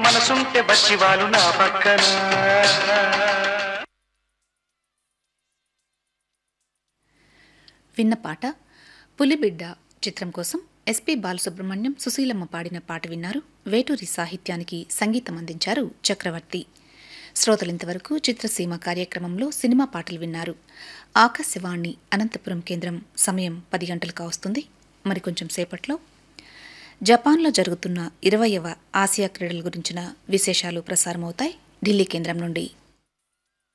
మనసుంటే బచ్చివాలు నా పక్కన విన్న పాట పులిబిడ్డ చిత్రం కోసం ఎస్పి బాలసుబ్రహ్మణ్యం సుశీలమ్మ పాడిన పాట విన్నారు వేటూరి సాహిత్యానికి సంగీతం అందించారు చక్రవర్తి శ్రోతలింతవరకు చిత్రసీమ కార్యక్రమంలో సినిమా పాటలు విన్నారు ఆకాశవాణి అనంతపురం కేంద్రం సమయం పది గంటలకు వస్తుంది మరికొంచెం సేపట్లో జపాన్లో జరుగుతున్న ఇరవయవ ఆసియా క్రీడల గురించిన విశేషాలు ప్రసారమవుతాయి ఢిల్లీ కేంద్రం నుండి